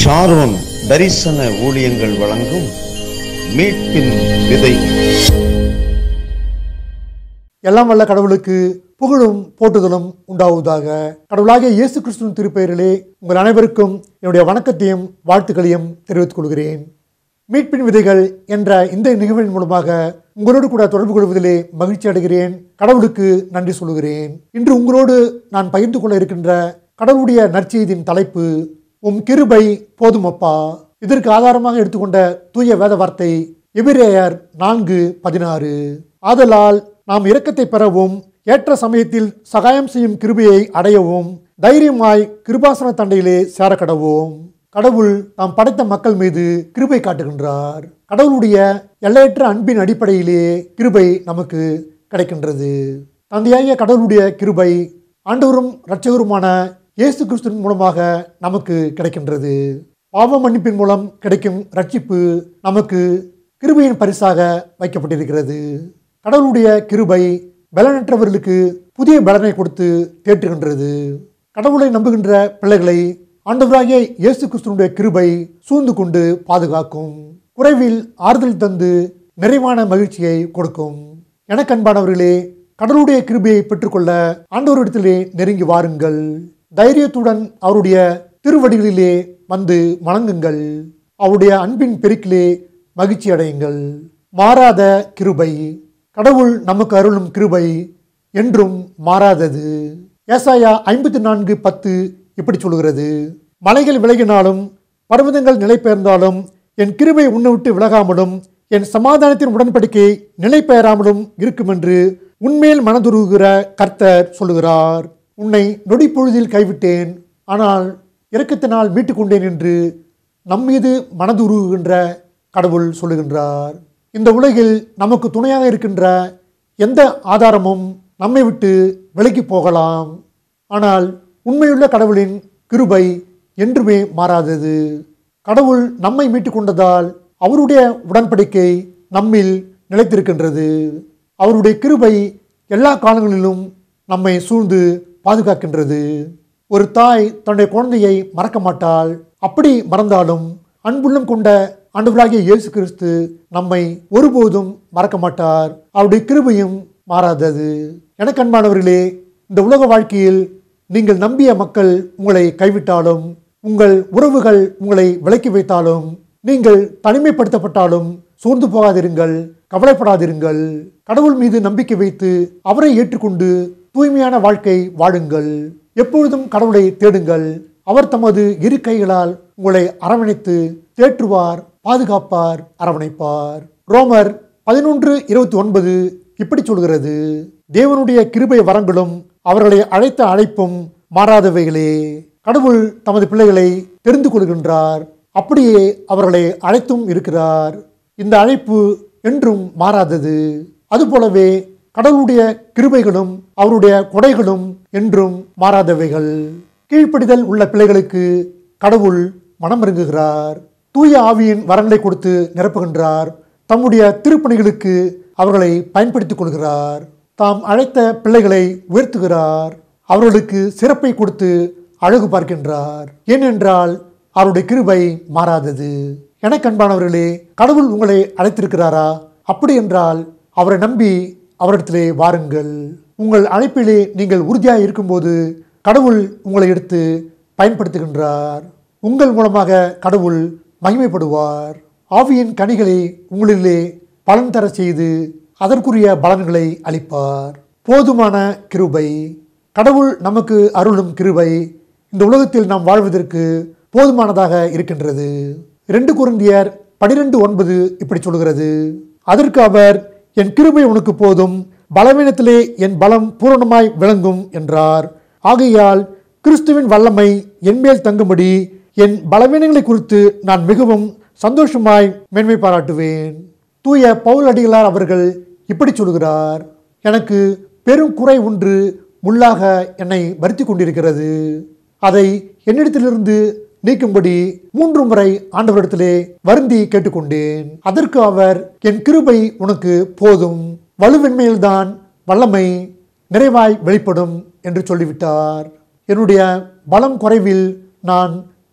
Sharon தரிசன ஊழியங்கள் வழங்கும் மீட்பின் விதை எல்லாம் வல்ல கடவுளுக்கு புகழும் போற்றுதலும் உண்டாவதாக கடவுளாகிய இயேசு கிறிஸ்துவின் திருப்பெயரிலே உங்கள் அனைவருக்கும் என்னுடைய வணக்கத்தையும் வாழ்த்துக்களையும் தெரிவித்துக் கொள்கிறேன் மீட்பின் விதைகள் என்ற இந்த நிகழ்வின் மூலமாக உங்களோடு கூட தொடர்பு கொள்வதிலே மகிழ்ச்சி அடைகிறேன் கடவுளுக்கு நன்றி சொல்கிறேன் இன்று உங்களோடு நான் பகிர்ந்து கொள்ள இருக்கின்ற கடவுளுடைய நற்செய்தியின் தலைப்பு உம் கிருபை போதுமப்பா இதற்கு ஆதாரமாக எடுத்துக்கொண்ட தூய வேத வார்த்தை எபிரேயர் நான்கு பதினாறு ஆதலால் நாம் இரக்கத்தை பெறவும் ஏற்ற சமயத்தில் சகாயம் செய்யும் கிருபையை அடையவும் தைரியமாய் கிருபாசன தண்டையிலே சேரக்கடவோம் கடவுள் தாம் படைத்த மக்கள் மீது கிருபை காட்டுகின்றார் கடவுளுடைய எல்லையற்ற அன்பின் அடிப்படையிலே கிருபை நமக்கு கிடைக்கின்றது தந்தையாகிய கடவுளுடைய கிருபை ஆண்டவரும் இரட்சகருமான இயேசு கிறிஸ்துவின் மூலமாக நமக்கு கிடைக்கின்றது பாவ மன்னிப்பின் மூலம் கிடைக்கும் ரட்சிப்பு நமக்கு கிருபையின் பரிசாக வைக்கப்பட்டிருக்கிறது கடவுளுடைய கிருபை பலனற்றவர்களுக்கு புதிய பலனை கொடுத்து தேற்றுகின்றது கடவுளை நம்புகின்ற பிள்ளைகளை ஆண்டவராகிய இயேசு கிறிஸ்துவனுடைய கிருபை சூழ்ந்து கொண்டு பாதுகாக்கும் குறைவில் ஆறுதல் தந்து நிறைவான மகிழ்ச்சியை கொடுக்கும் எனக்கு அன்பானவர்களே கடவுளுடைய கிருபையை பெற்றுக்கொள்ள ஆண்டவரிடத்திலே நெருங்கி வாருங்கள் தைரியத்துடன் அவருடைய திருவடிகளிலே வந்து வணங்குங்கள் அவருடைய அன்பின் பெருக்கிலே மகிழ்ச்சி அடையுங்கள் மாறாத கிருபை கடவுள் நமக்கு அருளும் கிருபை என்றும் மாறாதது ஏசாயா ஐம்பத்தி நான்கு பத்து இப்படி சொல்கிறது மலைகள் விலகினாலும் பர்வதங்கள் நிலை பெயர்ந்தாலும் என் கிருபை உன்னை விட்டு விலகாமலும் என் சமாதானத்தின் உடன்படிக்கை நிலை பெயராமலும் இருக்கும் என்று உன்மேல் மனதுருகுகிற கர்த்தர் சொல்லுகிறார் உன்னை நொடி பொழுதில் கைவிட்டேன் ஆனால் இரக்கத்தினால் மீட்டுக் கொண்டேன் என்று நம்மீது மனதுருகுகின்ற கடவுள் சொல்லுகின்றார் இந்த உலகில் நமக்கு துணையாக இருக்கின்ற எந்த ஆதாரமும் நம்மை விட்டு விலகி போகலாம் ஆனால் உண்மையுள்ள கடவுளின் கிருபை என்றுமே மாறாதது கடவுள் நம்மை மீட்டுக் கொண்டதால் அவருடைய உடன்படிக்கை நம்மில் நிலைத்திருக்கின்றது அவருடைய கிருபை எல்லா காலங்களிலும் நம்மை சூழ்ந்து பாதுகாக்கின்றது ஒரு தாய் தன்னுடைய குழந்தையை மறக்க மாட்டாள் அப்படி மறந்தாலும் அன்புள்ளம் கொண்ட ஆண்டவராகிய இயேசு கிறிஸ்து நம்மை ஒருபோதும் மறக்க மாட்டார் அவருடைய கிருபையும் மாறாதது எனக்கு அன்பானவர்களே இந்த உலக வாழ்க்கையில் நீங்கள் நம்பிய மக்கள் உங்களை கைவிட்டாலும் உங்கள் உறவுகள் உங்களை விலக்கி வைத்தாலும் நீங்கள் தனிமைப்படுத்தப்பட்டாலும் சோர்ந்து போகாதிருங்கள் கவலைப்படாதிருங்கள் கடவுள் மீது நம்பிக்கை வைத்து அவரை ஏற்றுக்கொண்டு தூய்மையான வாழ்க்கை வாழுங்கள் எப்பொழுதும் கடவுளை தேடுங்கள் அவர் தமது இரு கைகளால் உங்களை அரவணைத்து தேற்றுவார் பாதுகாப்பார் அரவணைப்பார் ரோமர் பதினொன்று இருபத்தி ஒன்பது இப்படி சொல்கிறது தேவனுடைய கிருபை வரங்களும் அவர்களை அழைத்த அழைப்பும் மாறாதவைகளே கடவுள் தமது பிள்ளைகளை தெரிந்து கொள்கின்றார் அப்படியே அவர்களை அழைத்தும் இருக்கிறார் இந்த அழைப்பு என்றும் மாறாதது அதுபோலவே கடவுளுடைய கிருபைகளும் அவருடைய கொடைகளும் என்றும் மாறாதவைகள் கீழ்ப்படிதல் உள்ள பிள்ளைகளுக்கு கடவுள் மனமிறங்குகிறார் தூய ஆவியின் வரங்களை கொடுத்து நிரப்புகின்றார் தம்முடைய திருப்பணிகளுக்கு அவர்களை பயன்படுத்திக் கொள்கிறார் தாம் அழைத்த பிள்ளைகளை உயர்த்துகிறார் அவர்களுக்கு சிறப்பை கொடுத்து அழகு பார்க்கின்றார் ஏனென்றால் அவருடைய கிருபை மாறாதது எனக்கு அன்பானவர்களே கடவுள் உங்களை அழைத்திருக்கிறாரா அப்படி என்றால் அவரை நம்பி அவரிடத்திலே வாருங்கள் உங்கள் அழைப்பிலே நீங்கள் உறுதியாக இருக்கும்போது கடவுள் உங்களை எடுத்து பயன்படுத்துகின்றார் உங்கள் மூலமாக கடவுள் மகிமைப்படுவார் ஆவியின் கனிகளை உங்களிலே பலன் தர செய்து அதற்குரிய பலன்களை அளிப்பார் போதுமான கிருபை கடவுள் நமக்கு அருளும் கிருபை இந்த உலகத்தில் நாம் வாழ்வதற்கு போதுமானதாக இருக்கின்றது இரண்டு குருந்தியர் பனிரெண்டு ஒன்பது இப்படி சொல்கிறது அதற்கு அவர் என் கிருபை உனக்கு போதும் பலவீனத்திலே என் பலம் பூரணமாய் விளங்கும் என்றார் ஆகையால் கிறிஸ்துவின் வல்லமை என்மேல் தங்கும்படி என் பலவீனங்களை குறித்து நான் மிகவும் சந்தோஷமாய் மேன்மை பாராட்டுவேன் தூய பவுல் அடிகளார் அவர்கள் இப்படி சொல்கிறார் எனக்கு பெரும் குறை ஒன்று முள்ளாக என்னை வருத்தி கொண்டிருக்கிறது அதை என்னிடத்திலிருந்து நீக்கும்படி மூன்று முறை ஆண்டவரிடத்திலே வருந்தி கேட்டுக்கொண்டேன் அதற்கு அவர் என் கிருபை உனக்கு போதும் வலுவின்மையில்தான் வல்லமை நிறைவாய் வெளிப்படும் என்று சொல்லிவிட்டார் என்னுடைய பலம் குறைவில் நான்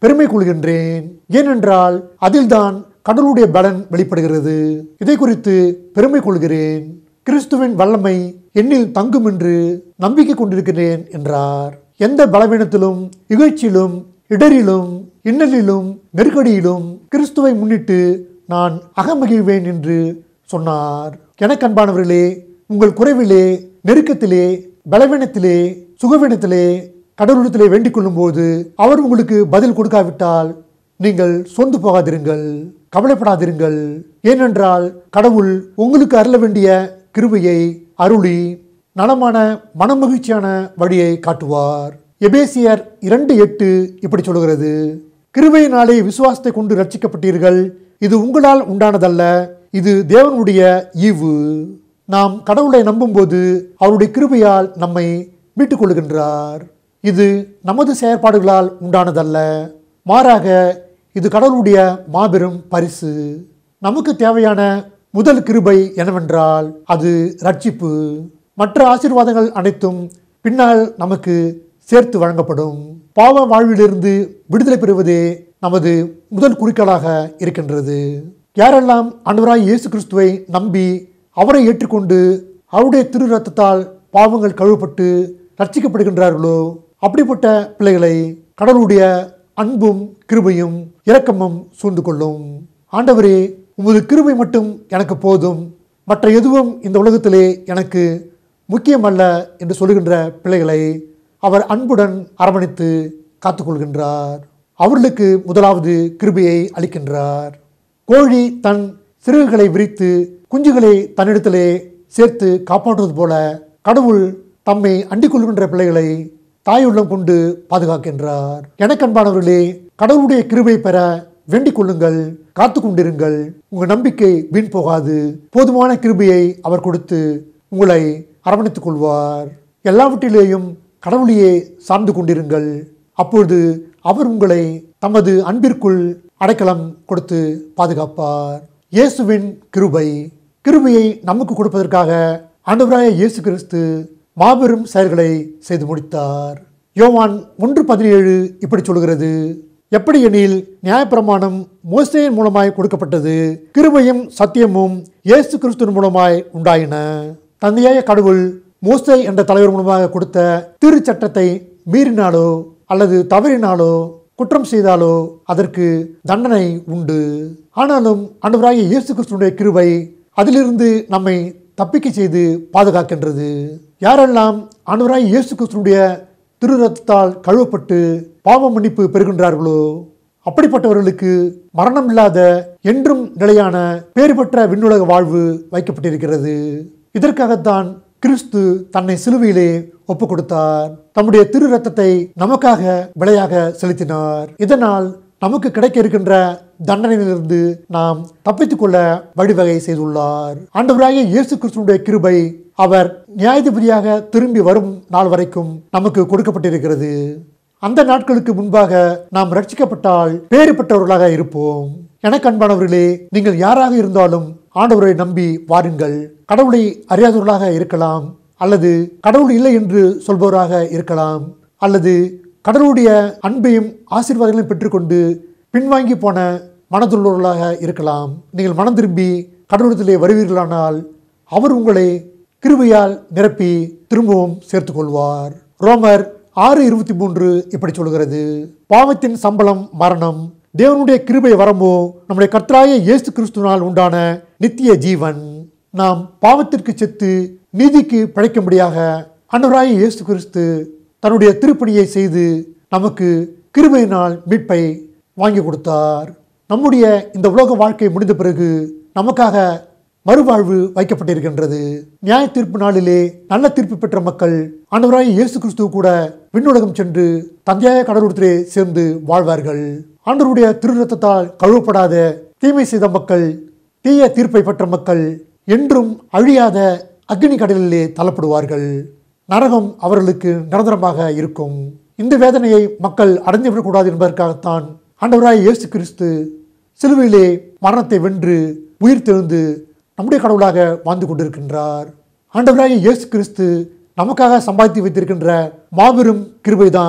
பெருமை கொள்கின்றேன் ஏனென்றால் அதில்தான் கடவுளுடைய பலன் வெளிப்படுகிறது இதை குறித்து பெருமை கொள்கிறேன் கிறிஸ்துவின் வல்லமை என்னில் தங்கும் என்று நம்பிக்கை கொண்டிருக்கிறேன் என்றார் எந்த பலவீனத்திலும் இகழ்ச்சியிலும் இடரிலும் இன்னலிலும் நெருக்கடியிலும் கிறிஸ்துவை முன்னிட்டு நான் அகமகிழ்வேன் என்று சொன்னார் எனக்கு அன்பானவர்களே உங்கள் குறைவிலே நெருக்கத்திலே பலவீனத்திலே சுகவீனத்திலே கடவுளிடத்திலே வேண்டிக் கொள்ளும்போது அவர் உங்களுக்கு பதில் கொடுக்காவிட்டால் நீங்கள் சொந்து போகாதிருங்கள் கவலைப்படாதிருங்கள் ஏனென்றால் கடவுள் உங்களுக்கு அருள வேண்டிய கிருபையை அருளி நலமான மனமகிழ்ச்சியான வழியை காட்டுவார் எபேசியர் இரண்டு எட்டு இப்படி சொல்கிறது கிருபையினாலே விசுவாசத்தை கொண்டு ரட்சிக்கப்பட்டீர்கள் இது உங்களால் உண்டானதல்ல இது தேவனுடைய ஈவு நாம் கடவுளை நம்பும்போது அவருடைய கிருபையால் நம்மை மீட்டுக் கொள்கின்றார் இது நமது செயற்பாடுகளால் உண்டானதல்ல மாறாக இது கடவுளுடைய மாபெரும் பரிசு நமக்கு தேவையான முதல் கிருபை என்னவென்றால் அது ரட்சிப்பு மற்ற ஆசீர்வாதங்கள் அனைத்தும் பின்னால் நமக்கு சேர்த்து வழங்கப்படும் பாவ வாழ்விலிருந்து விடுதலை பெறுவதே நமது முதல் குறிக்கோளாக இருக்கின்றது யாரெல்லாம் ஆண்டவராய் இயேசு கிறிஸ்துவை நம்பி அவரை ஏற்றுக்கொண்டு அவருடைய திரு ரத்தத்தால் பாவங்கள் கழுவப்பட்டு ரட்சிக்கப்படுகின்றார்களோ அப்படிப்பட்ட பிள்ளைகளை கடவுளுடைய அன்பும் கிருபையும் இரக்கமும் சூழ்ந்து கொள்ளும் ஆண்டவரே உமது கிருபை மட்டும் எனக்கு போதும் மற்ற எதுவும் இந்த உலகத்திலே எனக்கு முக்கியமல்ல என்று சொல்லுகின்ற பிள்ளைகளை அவர் அன்புடன் அரவணைத்து காத்துக்கொள்கின்றார் அவர்களுக்கு முதலாவது கிருபையை அளிக்கின்றார் கோழி தன் சிறகுகளை விரித்து குஞ்சுகளை தன்னிடத்திலே சேர்த்து காப்பாற்றுவது போல கடவுள் தம்மை அண்டிக் கொள்கின்ற பிள்ளைகளை தாயுள்ளம் கொண்டு பாதுகாக்கின்றார் எனக்கு அன்பானவர்களே கடவுளுடைய கிருபை பெற வேண்டிக் கொள்ளுங்கள் காத்து கொண்டிருங்கள் உங்கள் நம்பிக்கை வீண் போகாது போதுமான கிருபையை அவர் கொடுத்து உங்களை அரவணைத்துக் கொள்வார் எல்லாவற்றிலேயும் கடவுளையே சார்ந்து கொண்டிருங்கள் அப்பொழுது அவர் உங்களை தமது அன்பிற்குள் அடைக்கலம் கொடுத்து பாதுகாப்பார் இயேசுவின் கிருபை கிருபையை நமக்கு கொடுப்பதற்காக ஆண்டவராய இயேசு கிறிஸ்து மாபெரும் செயல்களை செய்து முடித்தார் யோவான் ஒன்று பதினேழு இப்படி சொல்கிறது எப்படி எனில் நியாயப்பிரமாணம் மோசேயின் மூலமாய் கொடுக்கப்பட்டது கிருபையும் சத்தியமும் இயேசு கிறிஸ்துவின் மூலமாய் உண்டாயின தந்தையாய கடவுள் மோசே என்ற தலைவர் மூலமாக கொடுத்த திருச்சட்டத்தை மீறினாலோ அல்லது தவறினாலோ குற்றம் செய்தாலோ அதற்கு தண்டனை உண்டு ஆனாலும் ஆண்டவராகிய இயேசு கிறிஸ்துடைய கிருபை அதிலிருந்து நம்மை தப்பிக்க செய்து பாதுகாக்கின்றது யாரெல்லாம் ஆண்டவராகிய இயேசு கிறிஸ்துடைய திரு ரத்தத்தால் கழுவப்பட்டு பாவ மன்னிப்பு பெறுகின்றார்களோ அப்படிப்பட்டவர்களுக்கு மரணம் இல்லாத என்றும் நிலையான பேறு பெற்ற விண்ணுலக வாழ்வு வைக்கப்பட்டிருக்கிறது இதற்காகத்தான் கிறிஸ்து தன்னை சிலுவையிலே ஒப்பு கொடுத்தார் தம்முடைய திரு ரத்தத்தை நமக்காக விலையாக செலுத்தினார் இதனால் நமக்கு கிடைக்க இருக்கின்ற தண்டனையிலிருந்து நாம் தப்பித்துக் கொள்ள வழிவகை செய்துள்ளார் ஆண்டவராகிய இயேசு கிறிஸ்துடைய கிருபை அவர் நியாயாதிபதியாக திரும்பி வரும் நாள் வரைக்கும் நமக்கு கொடுக்கப்பட்டிருக்கிறது அந்த நாட்களுக்கு முன்பாக நாம் ரட்சிக்கப்பட்டால் பேறு பெற்றவர்களாக இருப்போம் எனக்கு அன்பானவர்களே நீங்கள் யாராக இருந்தாலும் ஆண்டவரை நம்பி வாருங்கள் கடவுளை அறியாதவர்களாக இருக்கலாம் அல்லது கடவுள் இல்லை என்று சொல்பவராக இருக்கலாம் அல்லது கடவுளுடைய அன்பையும் ஆசீர்வாதங்களையும் பெற்றுக்கொண்டு பின்வாங்கி போன மனதுள்ளவர்களாக இருக்கலாம் நீங்கள் மனம் திரும்பி கடவுளத்திலே வருவீர்களானால் அவர் உங்களை கிருபையால் நிரப்பி திரும்பவும் சேர்த்துக் கொள்வார் ரோமர் ஆறு இருபத்தி மூன்று இப்படி சொல்கிறது பாவத்தின் சம்பளம் மரணம் தேவனுடைய கிருபை வரம்போ நம்முடைய கர்த்தராய இயேசு கிறிஸ்துவினால் உண்டான நித்திய ஜீவன் நாம் பாவத்திற்கு செத்து நீதிக்கு பிழைக்கும்படியாக அன்னவராய இயேசு கிறிஸ்து தன்னுடைய திருப்பணியை செய்து நமக்கு கிருபையினால் மீட்பை வாங்கி கொடுத்தார் நம்முடைய இந்த உலக வாழ்க்கை முடிந்த பிறகு நமக்காக மறுவாழ்வு வைக்கப்பட்டிருக்கின்றது நியாய தீர்ப்பு நாளிலே நல்ல தீர்ப்பு பெற்ற மக்கள் ஆண்டவராய் இயேசு கிறிஸ்துவ கூட விண்ணுலகம் சென்று தந்தையாய கடவுளத்திலே சேர்ந்து வாழ்வார்கள் ஆண்டவருடைய திருரத்தத்தால் கழுவப்படாத தீமை செய்த மக்கள் தீய தீர்ப்பை பெற்ற மக்கள் என்றும் அழியாத அக்னி கடலிலே தள்ளப்படுவார்கள் நரகம் அவர்களுக்கு நிரந்தரமாக இருக்கும் இந்த வேதனையை மக்கள் அடைந்து விடக்கூடாது என்பதற்காகத்தான் ஆண்டவராய் இயேசு கிறிஸ்து சிலுவையிலே மரணத்தை வென்று உயிர் தெழுந்து நம்முடைய கடவுளாக வாழ்ந்து கொண்டிருக்கின்றார் ஆண்டவராகிய இயேசு கிறிஸ்து நமக்காக சம்பாதித்து வைத்திருக்கின்ற மாபெரும் கிருபைதான்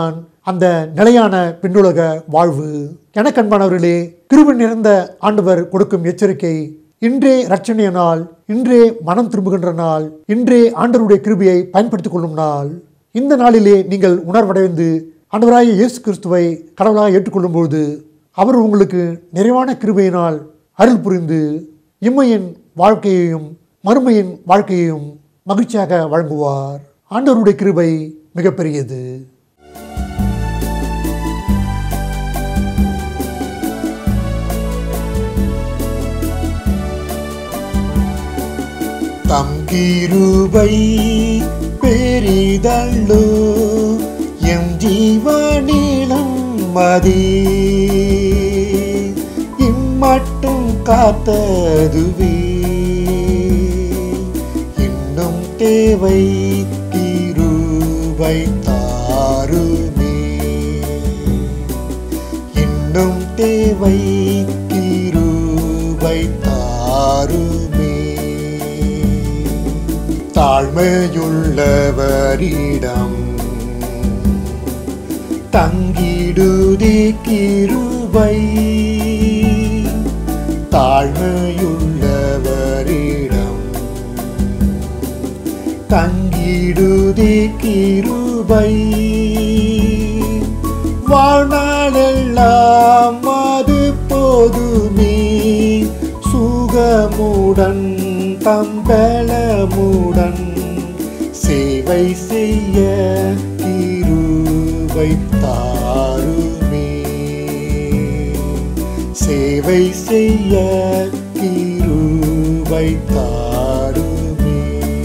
அந்த நிலையான பின்னுலக வாழ்வு எனக்கன்பானவர்களே கிருபை நிறைந்த ஆண்டவர் கொடுக்கும் எச்சரிக்கை இன்றே ரட்சணிய நாள் இன்றே மனம் திரும்புகின்ற நாள் இன்றே ஆண்டவருடைய கிருபையை பயன்படுத்திக் கொள்ளும் நாள் இந்த நாளிலே நீங்கள் உணர்வடைந்து ஆண்டவராகிய இயேசு கிறிஸ்துவை கடவுளாக ஏற்றுக்கொள்ளும்போது அவர் உங்களுக்கு நிறைவான கிருபையினால் அருள் புரிந்து இம்மையின் வாழ்க்கையையும் மறுமையின் வாழ்க்கையையும் மகிழ்ச்சியாக வழங்குவார் ஆண்டவருடைய கிருபை மிகப்பெரியது தம் கிருபை பெரிதல்லோ எம் ஜீவனிலும் மதி இம்மட்டும் காத்ததுவே இன்னும் தேவை கிருபை தாருமே இன்னும் தேவை கிருபை தாருமே தாழ்மையுள்ளவரிடம் தங்கிடுதே கிருபை தாழ்மையுள்ளவரிடம் தங்கிடுதே கிருபை வாழ்நாளெல்லாம் அது போதுமே சுகமுடன் தம்பலமுடன் சேவை செய்ய கிருபை தாருமே சேவை செய்ய கிருபை தாருமே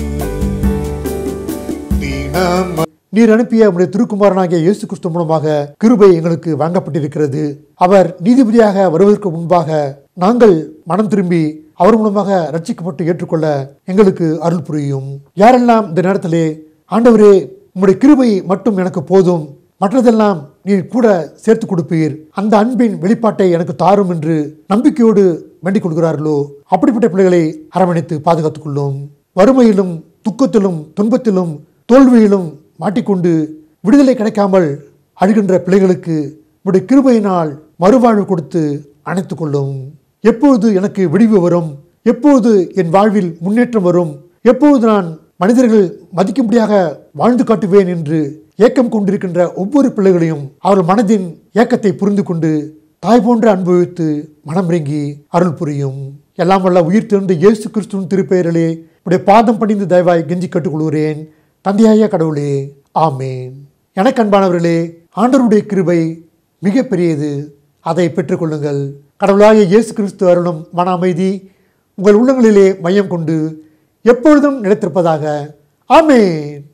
தினம் நீர் அனுப்பிய உம்முடைய திருக்குமாரனாகிய இயேசு கிறிஸ்து மூலமாக கிருபை எங்களுக்கு வழங்கப்பட்டிருக்கிறது அவர் நீதிபதியாக வருவதற்கு முன்பாக நாங்கள் மனம் திரும்பி அவர் மூலமாக ரட்சிக்கப்பட்டு ஏற்றுக்கொள்ள எங்களுக்கு அருள் புரியும் யாரெல்லாம் இந்த நேரத்திலே ஆண்டவரே உம்முடைய கிருபை மட்டும் எனக்கு போதும் மற்றதெல்லாம் நீர் கூட சேர்த்து கொடுப்பீர் அந்த அன்பின் வெளிப்பாட்டை எனக்கு தாரும் என்று நம்பிக்கையோடு வேண்டிக் கொள்கிறார்களோ அப்படிப்பட்ட பிள்ளைகளை அரவணைத்து பாதுகாத்துக் கொள்ளும் வறுமையிலும் துக்கத்திலும் துன்பத்திலும் தோல்வியிலும் மாட்டிக்கொண்டு விடுதலை கிடைக்காமல் அழுகின்ற பிள்ளைகளுக்கு உடைய கிருபையினால் மறுவாழ்வு கொடுத்து அணைத்துக் கொள்ளும் எப்பொழுது எனக்கு விடிவு வரும் எப்பொழுது என் வாழ்வில் முன்னேற்றம் வரும் எப்பொழுது நான் மனிதர்கள் மதிக்கும்படியாக வாழ்ந்து காட்டுவேன் என்று ஏக்கம் கொண்டிருக்கின்ற ஒவ்வொரு பிள்ளைகளையும் அவர்கள் மனதின் ஏக்கத்தை புரிந்து கொண்டு தாய் போன்ற அன்பு வைத்து மனமிறங்கி அருள் புரியும் எல்லாம் வல்ல உயிர் திறந்த இயேசு கிறிஸ்துவின் திருப்பெயரிலே உடைய பாதம் பணிந்து தயவாய் கெஞ்சி கட்டுக்கொள்கிறேன் தந்தையாய கடவுளே ஆமேன் எனக்கு அன்பானவர்களே ஆண்டவருடைய கிருபை மிக பெரியது அதை பெற்றுக்கொள்ளுங்கள் கடவுளாகிய இயேசு கிறிஸ்து அருளும் மன அமைதி உங்கள் உள்ளங்களிலே மையம் கொண்டு எப்பொழுதும் நிலைத்திருப்பதாக ஆமேன்